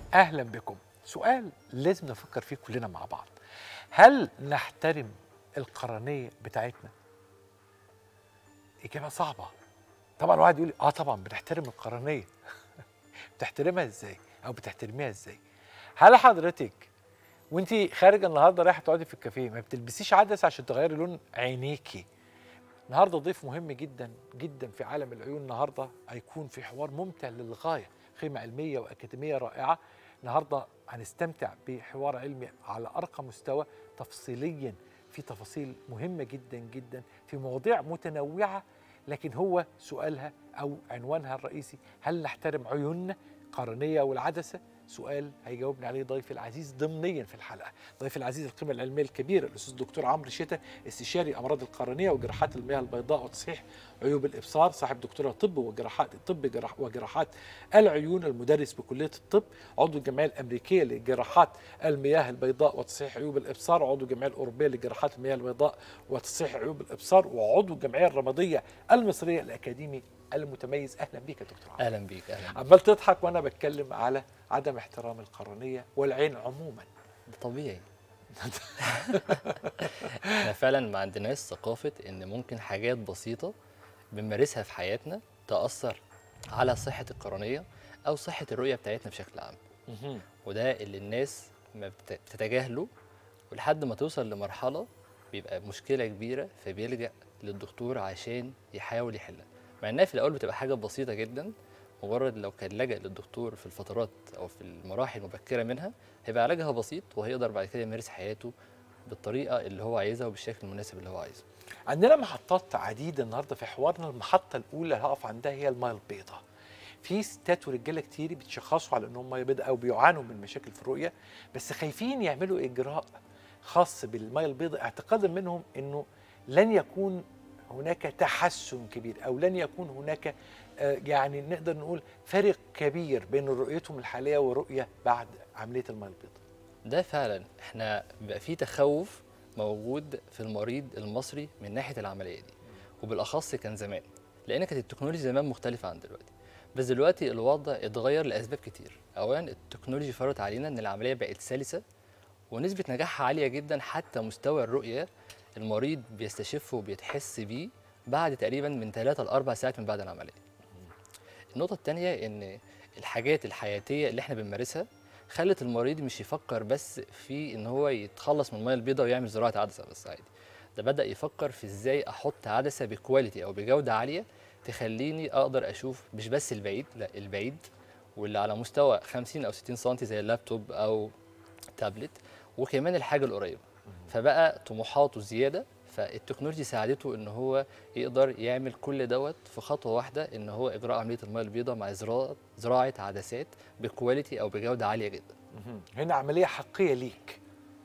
اهلا بكم سؤال لازم نفكر فيه كلنا مع بعض هل نحترم القرنيه بتاعتنا اجابه صعبه طبعا واحد يقول لي، اه طبعا بنحترم القرنيه بتحترمها ازاي او بتحترميها ازاي هل حضرتك وانت خارجه النهارده رايحه تقعدي في الكافيه ما بتلبسيش عدسه عشان تغيري لون عينيكي النهارده ضيف مهم جدا جدا في عالم العيون النهارده هيكون في حوار ممتع للغايه قيمه علميه واكاديميه رائعه النهارده هنستمتع بحوار علمي على ارقى مستوى تفصيليا في تفاصيل مهمه جدا جدا في مواضيع متنوعه لكن هو سؤالها او عنوانها الرئيسي هل نحترم عيوننا قرنيه والعدسه سؤال هيجاوبني عليه ضيفي العزيز ضمنيا في الحلقه ضيفي العزيز القيمه العلميه الكبيره الاستاذ الدكتور عمرو شتا استشاري امراض القرنيه وجراحات المياه البيضاء وتصحيح عيوب الابصار صاحب دكتوراه طب وجراحات طب جراح وجراحات العيون المدرس بكليه الطب عضو الجمعيه الامريكيه لجراحات المياه البيضاء وتصحيح عيوب الابصار وعضو الجمعيه الاوروبيه لجراحات المياه البيضاء وتصحيح عيوب الابصار وعضو الجمعيه الرماديه المصريه الاكاديمي المتميز اهلا بيك يا دكتور عمرو اهلا بيك اهلا بيك عمال تضحك وانا بتكلم على عدم احترام القرنيه والعين عموما ده طبيعي احنا فعلا ما عندناش ثقافه ان ممكن حاجات بسيطه بنمارسها في حياتنا تاثر على صحه القرنيه او صحه الرؤيه بتاعتنا بشكل عام وده اللي الناس ما بت- بتتجاهله ولحد ما توصل لمرحله بيبقى مشكله كبيره فبيلجا للدكتور عشان يحاول يحلها مع انها في الاول بتبقى حاجه بسيطه جدا مجرد لو كان لجأ للدكتور في الفترات او في المراحل المبكره منها هيبقى علاجها بسيط وهيقدر بعد كده يمارس حياته بالطريقه اللي هو عايزها وبالشكل المناسب اللي هو عايزه عندنا محطات عديده النهارده في حوارنا المحطه الاولى اللي هقف عندها هي الميه البيضاء في ستات ورجاله كتير بيتشخصوا على انهم ميه بيضاء او بيعانوا من مشاكل في الرؤيه بس خايفين يعملوا اجراء خاص بالميه البيضاء اعتقادا منهم انه لن يكون هناك تحسن كبير او لن يكون هناك آه، يعني نقدر نقول فرق كبير بين رؤيتهم الحاليه ورؤيه بعد عمليه الميه البيضاء ده فعلا احنا بقى في تخوف موجود في المريض المصري من ناحيه العمليه دي وبالاخص كان زمان لان كانت التكنولوجيا زمان مختلفه عن دلوقتي بس دلوقتي الوضع اتغير لاسباب كتير اولا التكنولوجيا فرضت علينا ان العمليه بقت سلسه ونسبه نجاحها عاليه جدا حتى مستوى الرؤيه المريض بيستشفه وبيتحس بيه بعد تقريبا من 3 ل 4 ساعات من بعد العمليه النقطه الثانيه ان الحاجات الحياتيه اللي احنا بنمارسها خلت المريض مش يفكر بس في ان هو يتخلص من الميه البيضاء ويعمل زراعه عدسه بس عادي ده بدا يفكر في ازاي احط عدسه بكواليتي او بجوده عاليه تخليني اقدر اشوف مش بس البعيد لا البعيد واللي على مستوى 50 او 60 سم زي اللابتوب او تابلت وكمان الحاجه القريبه فبقى طموحاته زياده فالتكنولوجيا ساعدته ان هو يقدر يعمل كل دوت في خطوه واحده ان هو اجراء عمليه الميه البيضاء مع زراعه زراعه عدسات بكواليتي او بجوده عاليه جدا مهم. هنا عملية حقيقية ليك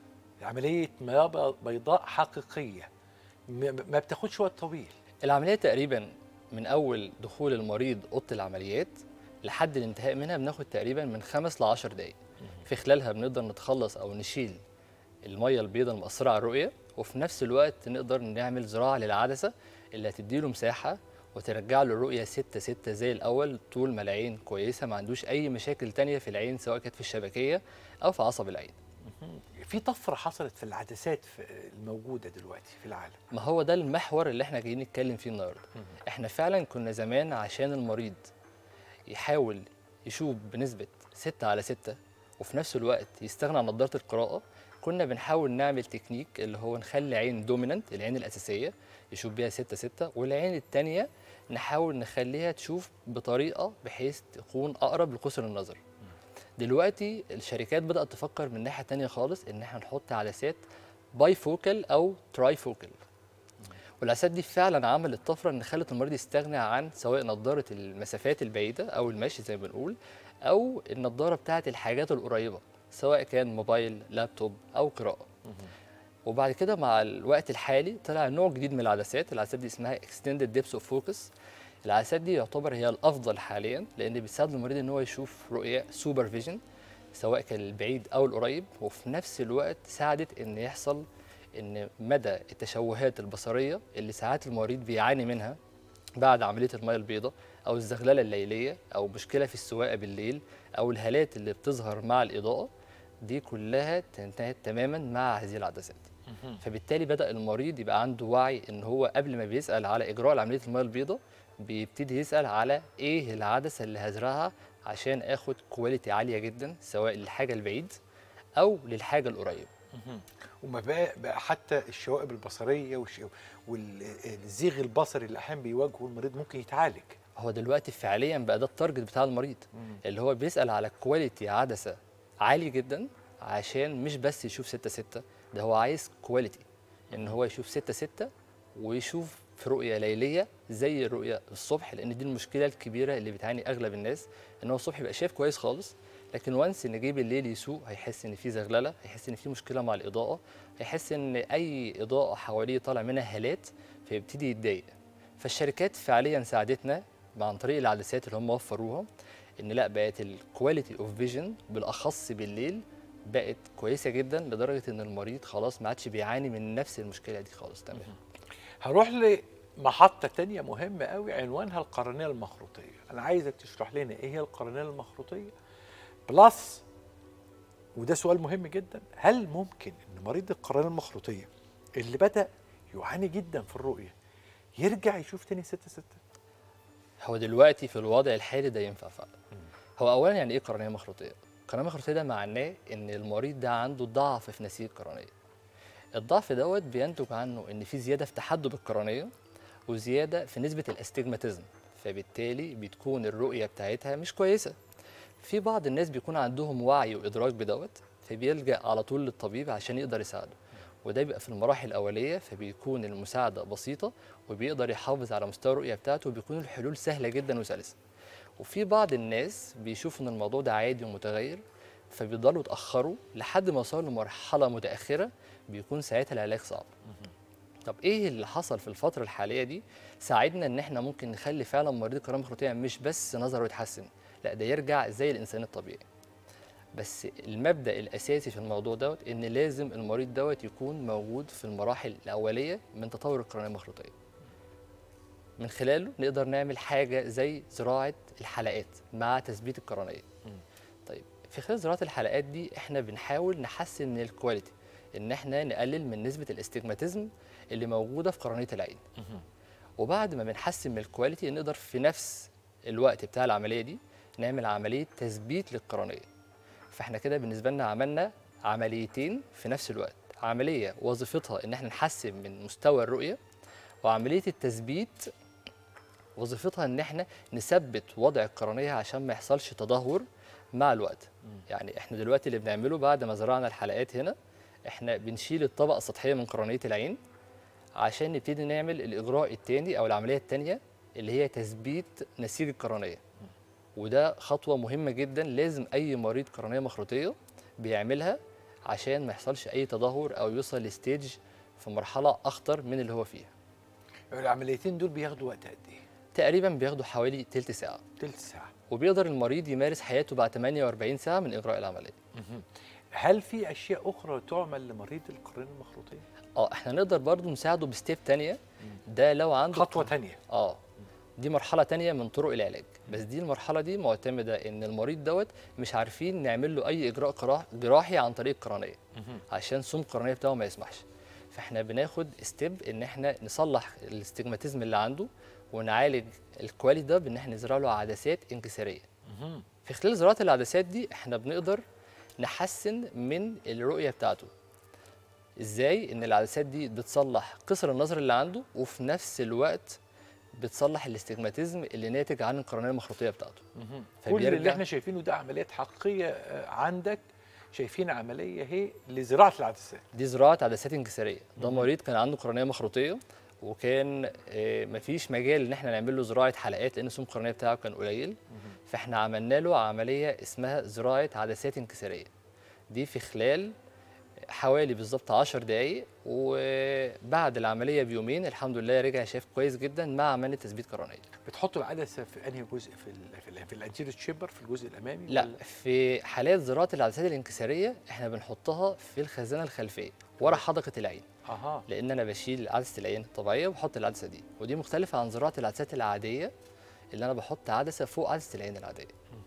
عملية مياه بيضاء حقيقية م- ما بتاخدش وقت طويل العمليه تقريبا من اول دخول المريض اوضه العمليات لحد الانتهاء منها بناخد تقريبا من خمس ل 10 دقائق في خلالها بنقدر نتخلص او نشيل الميه البيضاء المأثره على الرؤيه وفي نفس الوقت نقدر نعمل زراعه للعدسه اللي هتديله مساحه وترجع له الرؤيه 6 6 زي الاول طول ما العين كويسه ما عندوش اي مشاكل تانية في العين سواء كانت في الشبكيه او في عصب العين في طفرة حصلت في العدسات في- الموجودة دلوقتي في العالم ما هو ده المحور اللي احنا جايين نتكلم فيه النهارده احنا فعلا كنا زمان عشان المريض يحاول يشوف بنسبة 6 على 6 وفي نفس الوقت يستغنى عن نظارة القراءة كنا بنحاول نعمل تكنيك اللي هو نخلي عين دوميننت العين الأساسية يشوف بيها 6 6 والعين التانية نحاول نخليها تشوف بطريقة بحيث تكون أقرب لقصر النظر دلوقتي الشركات بدأت تفكر من ناحية تانية خالص إن احنا نحط عدسات باي فوكال أو تراي فوكال والعدسات دي فعلا عملت طفره ان خلت المريض يستغنى عن سواء نظاره المسافات البعيده او المشي زي ما بنقول او النظاره بتاعه الحاجات القريبه سواء كان موبايل لابتوب او قراءه وبعد كده مع الوقت الحالي طلع نوع جديد من العدسات العدسات دي اسمها extended depth of focus العدسات دي يعتبر هي الافضل حاليا لان بتساعد المريض ان هو يشوف رؤيه سوبر فيجن سواء كان البعيد او القريب وفي نفس الوقت ساعدت ان يحصل ان مدى التشوهات البصريه اللي ساعات المريض بيعاني منها بعد عمليه الميه البيضاء او الزغلله الليليه او مشكله في السواقه بالليل او الهالات اللي بتظهر مع الاضاءه دي كلها تنتهي تماما مع هذه العدسات فبالتالي بدا المريض يبقى عنده وعي ان هو قبل ما بيسال على اجراء عمليه الميه البيضاء بيبتدي يسال على ايه العدسه اللي هزرعها عشان اخد كواليتي عاليه جدا سواء للحاجه البعيد او للحاجه القريبه وما بقى, بقى حتى الشوائب البصريه والش- والزيغ البصري اللي احيانا بيواجهه المريض ممكن يتعالج هو دلوقتي فعليا بقى ده التارجت بتاع المريض اللي هو بيسال على كواليتي عدسه عالي جدا عشان مش بس يشوف 6 6 ده هو عايز كواليتي ان هو يشوف 6 6 ويشوف في رؤيه ليليه زي الرؤيه الصبح لان دي المشكله الكبيره اللي بتعاني اغلب الناس ان هو الصبح يبقى شايف كويس خالص لكن وانس ان جه بالليل يسوق هيحس ان في زغلله هيحس ان في مشكله مع الاضاءه هيحس ان اي اضاءه حواليه طالع منها هالات فيبتدي يتضايق فالشركات فعليا ساعدتنا عن طريق العدسات اللي هم وفروها ان لا بقت الكواليتي اوف فيجن بالاخص بالليل بقت كويسه جدا لدرجه ان المريض خلاص ما عادش بيعاني من نفس المشكله دي خالص تمام هروح لمحطة تانية مهمة قوي عنوانها القرنية المخروطية أنا عايزك تشرح لنا إيه هي القرنية المخروطية بلس وده سؤال مهم جدا هل ممكن إن مريض القرنية المخروطية اللي بدأ يعاني جدا في الرؤية يرجع يشوف تاني ستة ستة هو دلوقتي في الوضع الحالي ده ينفع فعلا هو اولا يعني ايه قرنيه مخروطيه قرنيه مخروطيه ده معناه ان المريض ده عنده ضعف في نسيج القرنيه الضعف دوت بينتج عنه ان في زياده في تحدب القرنيه وزياده في نسبه الاستجماتيزم فبالتالي بتكون الرؤيه بتاعتها مش كويسه في بعض الناس بيكون عندهم وعي وادراك بدوت فبيلجا على طول للطبيب عشان يقدر يساعده وده بيبقى في المراحل الاوليه فبيكون المساعده بسيطه وبيقدر يحافظ على مستوى الرؤيه بتاعته وبيكون الحلول سهله جدا وسلسه وفي بعض الناس بيشوفوا ان الموضوع ده عادي ومتغير فبيضلوا يتاخروا لحد ما يوصلوا لمرحله متاخره بيكون ساعتها العلاج صعب طب ايه اللي حصل في الفتره الحاليه دي ساعدنا ان احنا ممكن نخلي فعلا مريض القرنيه المخروطيه مش بس نظره يتحسن لا ده يرجع زي الانسان الطبيعي بس المبدا الاساسي في الموضوع دوت ان لازم المريض دوت يكون موجود في المراحل الاوليه من تطور القرنيه المخروطيه من خلاله نقدر نعمل حاجه زي زراعه الحلقات مع تثبيت القرنيه طيب في خلال زراعه الحلقات دي احنا بنحاول نحسن من الكواليتي ان احنا نقلل من نسبه الاستجماتيزم اللي موجوده في قرنيه العين وبعد ما بنحسن من الكواليتي نقدر في نفس الوقت بتاع العمليه دي نعمل عمليه تثبيت للقرنيه فاحنا كده بالنسبه لنا عملنا عمليتين في نفس الوقت عمليه وظيفتها ان احنا نحسن من مستوى الرؤيه وعمليه التثبيت وظيفتها ان احنا نثبت وضع القرنيه عشان ما يحصلش تدهور مع الوقت يعني احنا دلوقتي اللي بنعمله بعد ما زرعنا الحلقات هنا احنا بنشيل الطبقه السطحيه من قرنيه العين عشان نبتدي نعمل الاجراء الثاني او العمليه الثانيه اللي هي تثبيت نسيج القرنيه وده خطوه مهمه جدا لازم اي مريض قرنيه مخروطيه بيعملها عشان ما يحصلش اي تدهور او يوصل لستيج في مرحله اخطر من اللي هو فيها العمليتين دول بياخدوا وقت قد إيه؟ تقريبا بياخدوا حوالي تلت ساعه تلت ساعة وبيقدر المريض يمارس حياته بعد 48 ساعه من اجراء العمليه هل في أشياء أخرى تعمل لمريض القرنية المخروطية؟ اه احنا نقدر برضو نساعده بستيب تانية ده لو عنده خطوة تانية اه دي مرحلة تانية من طرق العلاج بس دي المرحلة دي معتمدة ان المريض دوت مش عارفين نعمل له اي اجراء قرا- جراحي عن طريق القرنية عشان سم القرنية بتاعه ما يسمحش فاحنا بناخد ستيب ان احنا نصلح الاستجماتيزم اللي عنده ونعالج الكواليتي ده بان احنا نزرع له عدسات انكسارية في خلال زراعة العدسات دي احنا بنقدر نحسن من الرؤية بتاعته ازاي ان العدسات دي بتصلح قصر النظر اللي عنده وفي نفس الوقت بتصلح الاستجماتيزم اللي ناتج عن القرنيه المخروطيه بتاعته كل اللي فبيرجع- احنا شايفينه ده عمليات حقيقية آه، عندك شايفين عملية هي لزراعة العدسات دي زراعه عدسات انكساريه ده مريض كان عنده قرنيه مخروطيه وكان آه، مفيش مجال ان احنا نعمل له زراعه حلقات لان سم القرنيه بتاعه كان قليل فاحنا عملنا له عمليه اسمها زراعه عدسات انكساريه دي في خلال حوالي بالظبط 10 دقايق وبعد العمليه بيومين الحمد لله رجع شايف كويس جدا مع عمليه تثبيت قرنيه بتحطوا العدسة في أنهي جزء في ال في, ال في الانتيريور تشيمبر في الجزء الأمامي لا ولا؟ في حالات زراعه العدسات الانكساريه احنا بنحطها في الخزانه الخلفيه ورا حدقه العين اها لان انا بشيل عدسه العين الطبيعيه وبحط العدسه دي ودي مختلفه عن زراعه العدسات العاديه اللي انا بحط عدسه فوق عدسه العين العاديه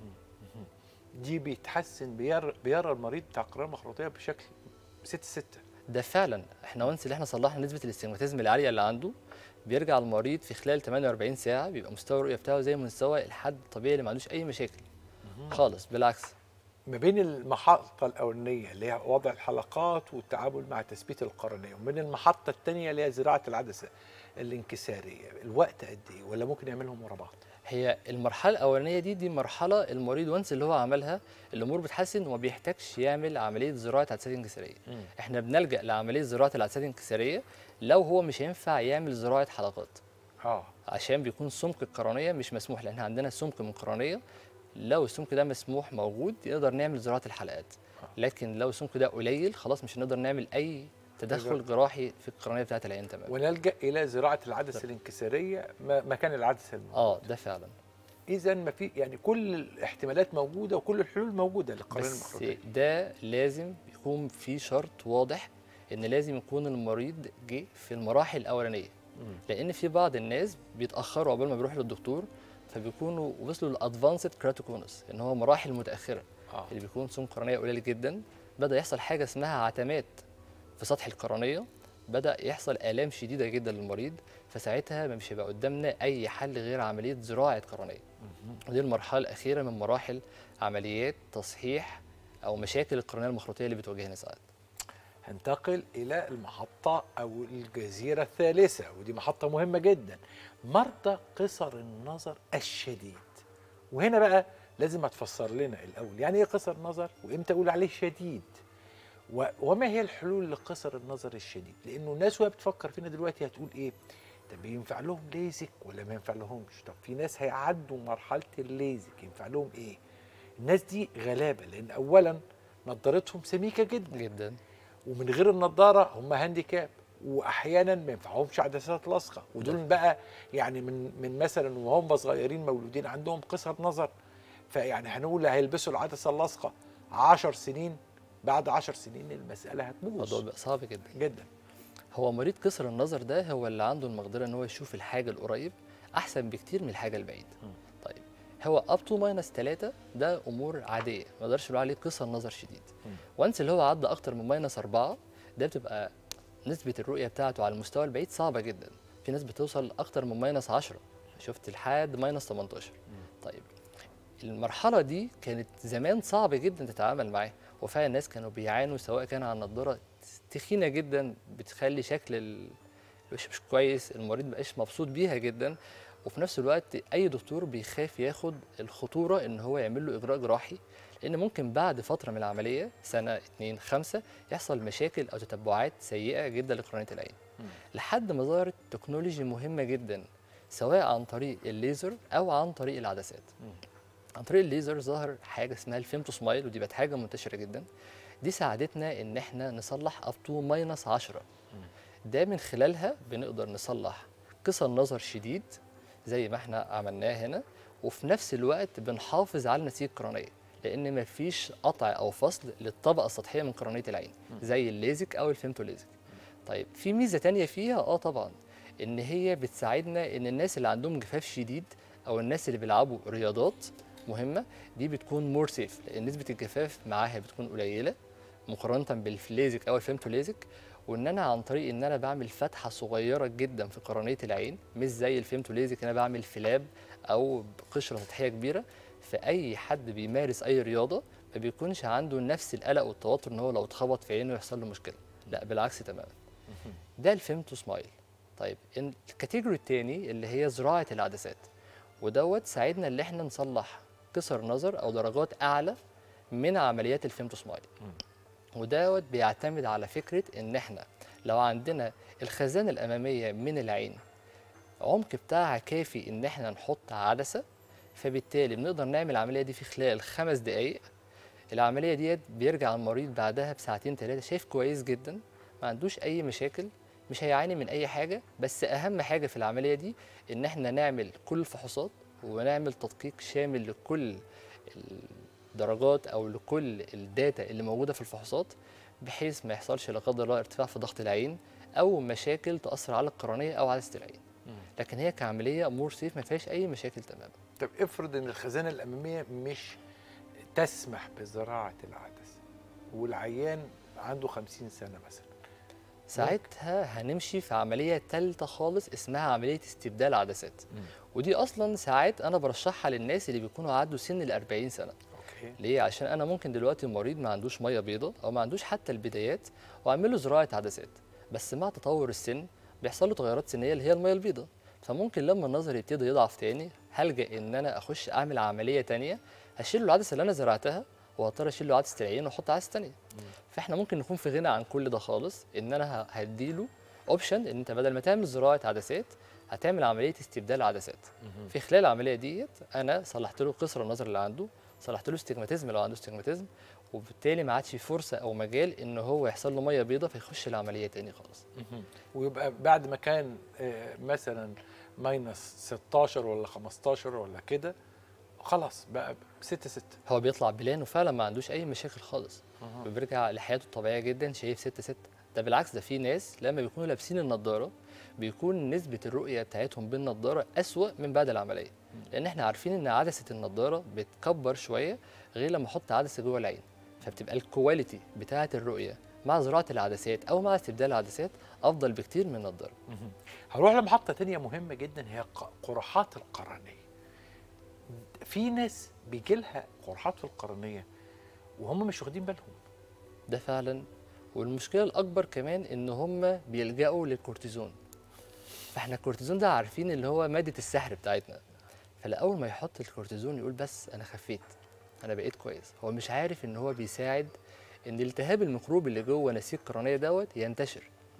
دي بيتحسن بيرى بيرى المريض بتاع القرنيه المخروطيه بشكل 6 6 ده فعلا احنا وانس اللي احنا صلحنا نسبه الاستجماتيزم العاليه اللي عنده بيرجع المريض في خلال 48 ساعه بيبقى مستوى الرؤيه بتاعه زي مستوى الحد الطبيعي اللي ما عندوش اي مشاكل خالص بالعكس ما بين المحطة الأولانية اللي هي وضع الحلقات والتعامل مع تثبيت القرنية ومن المحطة الثانية اللي هي زراعة العدسة الانكسارية الوقت قد إيه ولا ممكن يعملهم ورا بعض؟ هي المرحله الاولانيه دي دي مرحله المريض وانس اللي هو عملها الامور بتحسن وما بيحتاجش يعمل عمليه زراعه عدسات انكساريه مم. احنا بنلجا لعمليه زراعه العدسات الانكساريه لو هو مش هينفع يعمل زراعه حلقات اه عشان بيكون سمك القرنيه مش مسموح لان عندنا سمك من القرنيه لو السمك ده مسموح موجود نقدر نعمل زراعه الحلقات لكن لو السمك ده قليل خلاص مش هنقدر نعمل اي تدخل جراحي في القرنيه بتاعه العين تماما ونلجأ إلى زراعة العدسة الانكسارية م- مكان العدسة الموجودة اه ده فعلا إذا ما في يعني كل الاحتمالات موجودة وكل الحلول موجودة للقرنية بس المخروطية ده لازم يكون في شرط واضح ان لازم يكون المريض جه في المراحل الاولانيه مم. لان في بعض الناس بيتاخروا قبل ما بيروحوا للدكتور فبيكونوا وصلوا للادفانسد كراتوكونس ان هو مراحل متاخره اه اللي بيكون سمك قرنيه قليل جدا بدا يحصل حاجه اسمها عتمات في سطح القرنيه بدا يحصل الام شديده جدا للمريض فساعتها مش هيبقى قدامنا اي حل غير عمليه زراعه قرنيه ودي المرحله الاخيره من مراحل عمليات تصحيح او مشاكل القرنيه المخروطيه اللي بتواجهنا ساعات هنتقل إلى المحطة أو الجزيرة الثالثة ودي محطة مهمة جدا مرضى قصر النظر الشديد وهنا بقى لازم هتفسر لنا الأول يعني إيه قصر النظر وإمتى أقول عليه شديد و- وما هي الحلول لقصر النظر الشديد لأنه الناس وهي بتفكر فينا دلوقتي هتقول إيه طب ينفع لهم ليزك ولا ما ينفع لهمش طب في ناس هيعدوا مرحلة الليزك ينفع لهم إيه الناس دي غلابة لأن أولا نظارتهم سميكة جدا جدا ومن غير النضاره هم هانديكاب واحيانا ما ينفعهمش عدسات لاصقه ودول بقى يعني من من مثلا وهم صغيرين مولودين عندهم قصر نظر فيعني هنقول هيلبسوا العدسه اللاصقه 10 سنين بعد 10 سنين المساله الموضوع هتبوظ بقى صعب جدا جدا هو مريض قصر النظر ده هو اللي عنده المقدره ان هو يشوف الحاجه القريب احسن بكتير من الحاجه البعيد مم. طيب هو اب تو ماينس 3 ده امور عاديه ما نقدرش نقول عليه قصر نظر شديد مم. وانس اللي هو عدى اكتر من ماينس 4 ده بتبقى نسبه الرؤيه بتاعته على المستوى البعيد صعبه جدا في ناس بتوصل اكتر من ماينس 10 شفت لحد ماينس 18 طيب المرحله دي كانت زمان صعب جدا تتعامل معاها وفعلا الناس كانوا بيعانوا سواء كان عن نضاره تخينه جدا بتخلي شكل ال- الوش مش كويس المريض مبقاش مبسوط بيها جدا وفي نفس الوقت اي دكتور بيخاف ياخد الخطوره ان هو يعمل له اجراء جراحي لان ممكن بعد فتره من العمليه سنه اتنين خمسه يحصل مشاكل او تتبعات سيئه جدا لقرنيه العين لحد ما ظهرت تكنولوجي مهمه جدا سواء عن طريق الليزر او عن طريق العدسات عن طريق الليزر ظهر حاجه اسمها الفيمتو سمايل ودي بقت حاجه منتشره جدا دي ساعدتنا ان احنا نصلح اب تو ماينس 10 ده من خلالها بنقدر نصلح قصر نظر شديد زي ما احنا عملناه هنا وفي نفس الوقت بنحافظ على النسيج القرنيه لان مفيش قطع او فصل للطبقه السطحيه من قرنيه العين زي الليزك او الفيمتو ليزك طيب في ميزه تانية فيها اه طبعا ان هي بتساعدنا ان الناس اللي عندهم جفاف شديد او الناس اللي بيلعبوا رياضات مهمه دي بتكون مور سيف لان نسبه الجفاف معاها بتكون قليله مقارنه بالليزك او الفيمتو ليزك وان انا عن طريق ان انا بعمل فتحه صغيره جدا في قرنيه العين مش زي الفيمتو ليزك انا بعمل فلاب او قشره سطحيه كبيره فاي حد بيمارس اي رياضه ما بيكونش عنده نفس القلق والتوتر ان هو لو اتخبط في عينه يحصل له مشكله لا بالعكس تماما ده الفيمتو سمايل طيب ال- الكاتيجوري الثاني اللي هي زراعه العدسات ودوت ساعدنا ان احنا نصلح قصر نظر او درجات اعلى من عمليات الفيمتو سمايل ودوت بيعتمد على فكره ان احنا لو عندنا الخزانه الاماميه من العين عمق بتاعها كافي ان احنا نحط عدسه فبالتالي بنقدر نعمل العمليه دي في خلال خمس دقائق العمليه ديت بيرجع المريض بعدها بساعتين ثلاثه شايف كويس جدا ما عندوش اي مشاكل مش هيعاني من اي حاجه بس اهم حاجه في العمليه دي ان احنا نعمل كل الفحوصات ونعمل تدقيق شامل لكل الدرجات او لكل الداتا اللي موجوده في الفحوصات بحيث ما يحصلش لا قدر الله ارتفاع في ضغط العين او مشاكل تاثر على القرنيه او عدسه العين لكن هي كعمليه مور سيف ما فيهاش اي مشاكل تماما طب افرض ان الخزانه الاماميه مش تسمح بزراعه العدسه والعيان عنده 50 سنه مثلا ساعتها هنمشي في عمليه ثالثه خالص اسمها عمليه استبدال عدسات ودي اصلا ساعات انا برشحها للناس اللي بيكونوا عدوا سن ال 40 سنه اوكي ليه عشان انا ممكن دلوقتي مريض ما عندوش ميه بيضاء او ما عندوش حتى البدايات واعمل له زراعه عدسات بس مع تطور السن بيحصل له تغيرات سنيه اللي هي الميه البيضاء فممكن لما النظر يبتدي يضعف تاني هلجا ان انا اخش اعمل عمليه تانية هشيل له العدسه اللي انا زرعتها واضطر اشيل له عدسه العين واحط عدسه تانية فاحنا ممكن نكون في غنى عن كل ده خالص ان انا ه- هديله اوبشن ان انت بدل ما تعمل زراعه عدسات هتعمل عمليه استبدال عدسات في خلال العمليه ديت انا صلحت له قصر النظر اللي عنده صلحت له استجماتيزم لو عنده استجماتيزم وبالتالي ما عادش في فرصه او مجال ان هو يحصل له ميه بيضاء فيخش العمليه تاني خالص ويبقى بعد ما كان آه، مثلا ماينس 16 ولا 15 ولا كده خلاص بقى 6 6 هو بيطلع بلان وفعلا ما عندوش اي مشاكل خالص وبيرجع لحياته الطبيعيه جدا شايف 6 6 ده بالعكس ده في ناس لما بيكونوا لابسين النضاره بيكون نسبه الرؤيه بتاعتهم بالنضاره اسوأ من بعد العمليه لان احنا عارفين ان عدسه النضاره بتكبر شويه غير لما احط عدسه جوه العين فبتبقى الكواليتي بتاعه الرؤيه مع زراعه العدسات او مع استبدال العدسات افضل بكتير من النضاره هروح لمحطة تانية مهمة جدا هي ق- قرحات القرنية في ناس بيجي لها قرحات في القرنية وهم مش واخدين بالهم ده فعلا والمشكله الاكبر كمان ان هم بيلجأوا للكورتيزون فاحنا الكورتيزون ده عارفين اللي هو ماده السحر بتاعتنا فالاول ما يحط الكورتيزون يقول بس انا خفيت انا بقيت كويس هو مش عارف ان هو بيساعد ان التهاب الميكروب اللي جوه نسيج القرنيه دوت ينتشر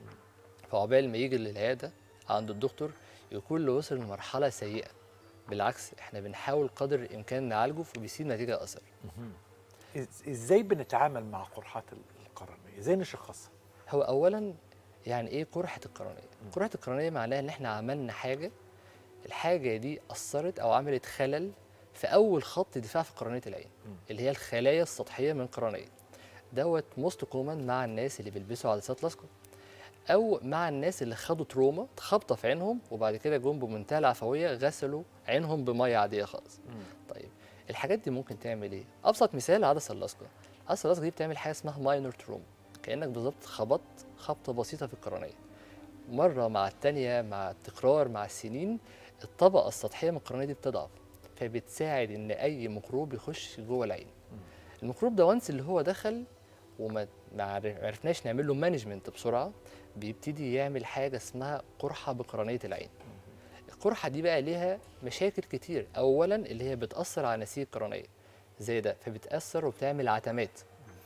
فعقبال ما يجي للعياده عند الدكتور يكون له وصل لمرحله سيئه بالعكس احنا بنحاول قدر الامكان نعالجه فبيسيب نتيجه اثر إز- ازاي بنتعامل مع قرحات القرنية ازاي نشخصها هو اولا يعني ايه قرحه القرنيه قرحه القرنيه معناها ان احنا عملنا حاجه الحاجه دي اثرت او عملت خلل في اول خط دفاع في قرنيه العين اللي هي الخلايا السطحيه من القرنيه دوت موست كومن مع الناس اللي بيلبسوا عدسات لاصقه او مع الناس اللي خدوا تروما خبطه في عينهم وبعد كده جم بمنتهى العفويه غسلوا عينهم بميه عاديه خالص طيب الحاجات دي ممكن تعمل ايه ابسط مثال العدسه اللاصقه العدسه اللاصقه دي بتعمل حاجه اسمها ماينور تروما كانك بالظبط خبطت خبطه بسيطه في القرنيه مره مع التانية مع التكرار مع السنين الطبقه السطحيه من القرنيه دي بتضعف فبتساعد ان اي ميكروب يخش جوه العين الميكروب ده وانس اللي هو دخل وما ما عر- عرفناش نعمل له مانجمنت بسرعه بيبتدي يعمل حاجه اسمها قرحه بقرنيه العين القرحه دي بقى ليها مشاكل كتير اولا اللي هي بتاثر على نسيج القرنيه زي ده فبتاثر وبتعمل عتمات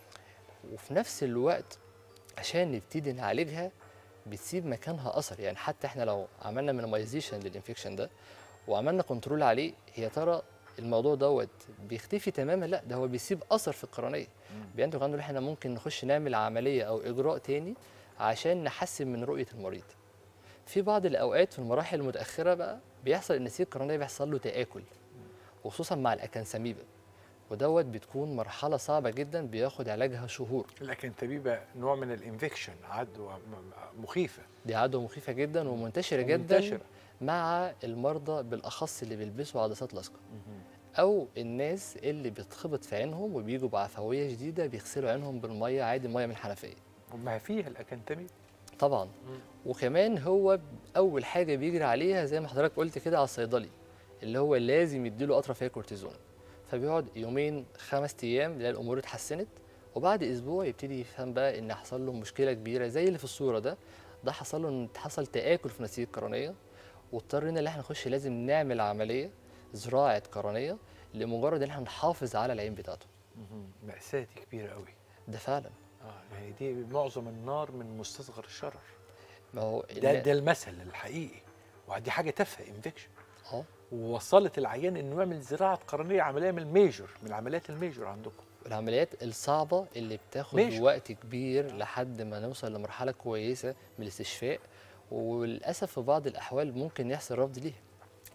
وفي نفس الوقت عشان نبتدي نعالجها بتسيب مكانها اثر يعني حتى احنا لو عملنا مينيمايزيشن للانفكشن ده وعملنا كنترول عليه هي ترى الموضوع دوت بيختفي تماما لا ده هو بيسيب اثر في القرنيه بينتج عنه ان احنا ممكن نخش نعمل عمليه او اجراء تاني عشان نحسن من رؤيه المريض في بعض الاوقات في المراحل المتاخره بقى بيحصل ان نسيج القرنيه بيحصل له تاكل وخصوصا مع الاكنساميبا ودوت بتكون مرحله صعبه جدا بياخد علاجها شهور لكن تبيبة نوع من الانفكشن عدوى م- م- مخيفة دي عدوى مخيفه جدا ومنتشره جدا ومنتشرة. مع المرضى بالاخص اللي بيلبسوا عدسات لاصقه او الناس اللي بتخبط في عينهم وبيجوا بعفويه شديده بيغسلوا عينهم بالميه عادي ميه من الحنفيه وما فيها الاكنتاميب طبعا وكمان هو اول حاجه بيجري عليها زي ما حضرتك قلت كده على الصيدلي اللي هو لازم يديله قطره فيها كورتيزون فبيقعد يومين خمس ايام يلاقي الامور اتحسنت وبعد اسبوع يبتدي يفهم بقى ان حصل له مشكله كبيره زي اللي في الصوره ده ده حصل له ان حصل تاكل في نسيج القرنيه واضطرينا ان احنا نخش لازم نعمل عمليه زراعه قرنيه لمجرد ان احنا نحافظ على العين بتاعته مأساة دي كبيرة قوي ده فعلا اه يعني دي معظم النار من مستصغر الشرر ما هو ده النا- ده المثل الحقيقي ودي حاجة تافهة انفكشن اه ووصلت العيان انه يعمل زراعة قرنية عملية من الميجور من العمليات الميجور عندكم العمليات الصعبة اللي بتاخد ماشي. وقت كبير لحد ما نوصل لمرحلة كويسة من الاستشفاء وللأسف في بعض الأحوال ممكن يحصل رفض ليها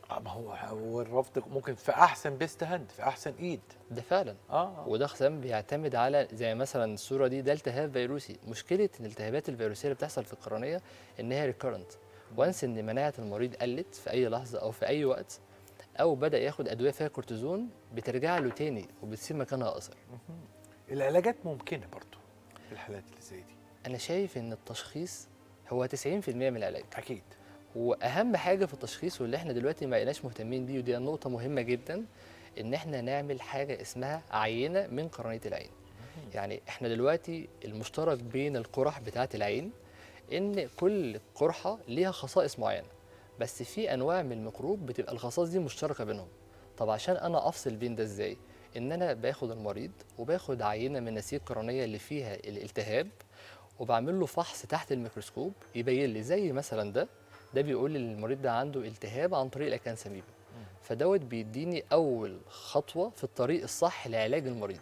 آه، ما هو هو الرفض ممكن في احسن بيست هاند في احسن ايد ده فعلا اه وده خصام بيعتمد على زي مثلا الصوره دي ده التهاب فيروسي مشكله الالتهابات الفيروسيه اللي بتحصل في القرنيه ان هي ريكورنت وانس ان مناعه المريض قلت في اي لحظه او في اي وقت او بدا ياخد ادويه فيها كورتيزون بترجع له تاني وبتسيب مكانها اثر العلاجات ممكنه برضو في الحالات اللي زي دي انا شايف ان التشخيص هو 90% من العلاج اكيد واهم حاجه في التشخيص واللي احنا دلوقتي ما بقيناش مهتمين بيه ودي نقطه مهمه جدا ان احنا نعمل حاجه اسمها عينه من قرنيه العين يعني احنا دلوقتي المشترك بين القرح بتاعه العين ان كل قرحه ليها خصائص معينه بس في انواع من الميكروب بتبقى الخصائص دي مشتركه بينهم طب عشان انا افصل بين ده ازاي ان انا باخد المريض وباخد عينه من نسيج القرنيه اللي فيها الالتهاب وبعمل له فحص تحت الميكروسكوب يبين لي زي مثلا ده ده بيقول لي المريض ده عنده التهاب عن طريق الاكانساميبا فدوت بيديني اول خطوه في الطريق الصح لعلاج المريض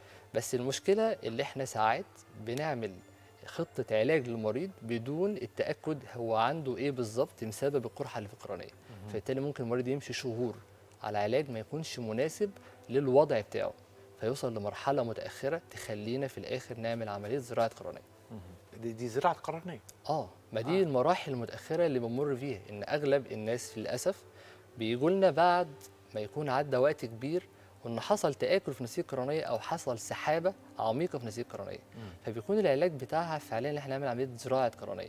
بس المشكله اللي احنا ساعات بنعمل خطه علاج للمريض بدون التاكد هو عنده ايه بالظبط بسبب القرحه اللي في القرنيه فبالتالي ممكن المريض يمشي شهور على علاج ما يكونش مناسب للوضع بتاعه فيوصل لمرحله متاخره تخلينا في الاخر نعمل عمليه زراعه قرنيه دي, دي زراعه قرنيه اه ما دي آه. المراحل المتاخره اللي بنمر فيها ان اغلب الناس للاسف بيجوا لنا بعد ما يكون عدى وقت كبير وان حصل تاكل في نسيج القرنيه او حصل سحابه عميقه في نسيج القرنيه فبيكون العلاج بتاعها فعليا ان احنا نعمل عمليه زراعه قرنيه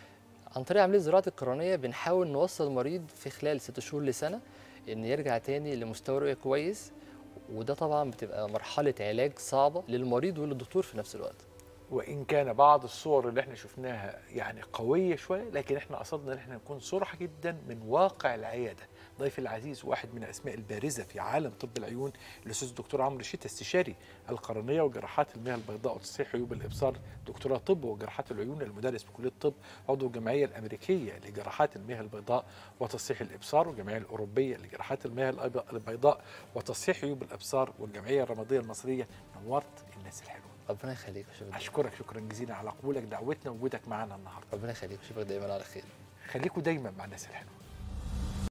عن طريق عمليه زراعه القرنيه بنحاول نوصل المريض في خلال ست شهور لسنه ان يرجع تاني لمستوى رؤيه كويس وده طبعا بتبقى مرحله علاج صعبه للمريض وللدكتور في نفس الوقت وان كان بعض الصور اللي احنا شفناها يعني قويه شويه لكن احنا قصدنا ان احنا نكون صرحه جدا من واقع العياده ضيفي العزيز واحد من الاسماء البارزه في عالم طب العيون الاستاذ الدكتور عمرو شيتا استشاري القرنيه وجراحات المياه البيضاء وتصحيح عيوب الابصار دكتوراه طب وجراحات العيون المدرس بكليه الطب عضو الجمعيه الامريكيه لجراحات المياه البيضاء وتصحيح الابصار والجمعيه الاوروبيه لجراحات المياه الأب- البيضاء وتصحيح عيوب الابصار والجمعيه الرماديه المصريه نورت الناس الحلوه ربنا يخليك ويشوفك دايما. اشكرك شكرا جزيلا على قبولك دعوتنا ووجودك معنا النهارده ربنا يخليك ويشوفك دايما على خير خليكم دايما مع الناس الحلوه